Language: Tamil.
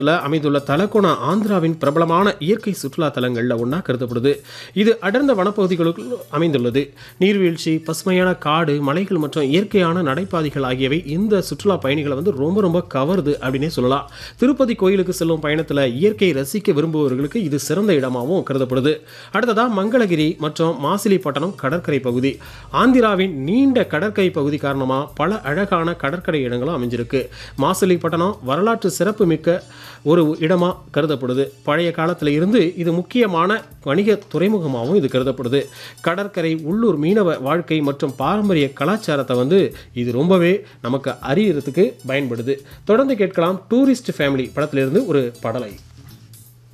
அமைந்துள்ள தலக்கோணா ஆந்திராவின் பிரபலமான இயற்கை சுற்றுலா தலங்களில் ஒன்றா கருதப்படுது இது அடர்ந்த வனப்பகுதிகளுக்குள் அமைந்துள்ளது நீர்வீழ்ச்சி பசுமையான காடு மலைகள் மற்றும் இயற்கையான நடைபாதைகள் ஆகியவை இந்த சுற்றுலா பயணிகளை வந்து ரொம்ப ரொம்ப கவருது அப்படின்னே சொல்லலாம் திருப்பதி கோயிலுக்கு செல்லும் பயணத்தில் இயற்கையை ரசிக்க விரும்புபவர்களுக்கு இது சிறந்த இடமாகவும் கருதப்படுது அடுத்ததா மங்களகிரி மற்றும் மாசிலிப்பட்டினம் கடற்கரை பகுதி ஆந்திராவின் நீண்ட கடற்கரை பகுதி காரணமாக பல அழகான கடற்கரை இடங்களும் அமைஞ்சிருக்கு மாசிலிப்பட்டினம் வரலாற்று சிறப்பு மிக்க ஒரு இடமாக கருதப்படுது பழைய காலத்தில் இருந்து இது முக்கியமான வணிக துறைமுகமாகவும் இது கருதப்படுது கடற்கரை உள்ளூர் மீனவ வாழ்க்கை மற்றும் பாரம்பரிய கலாச்சாரத்தை வந்து இது ரொம்பவே நமக்கு அறியறதுக்கு பயன்படுது தொடர்ந்து கேட்கலாம் டூரிஸ்ட் ஃபேமிலி படத்திலிருந்து ஒரு படலை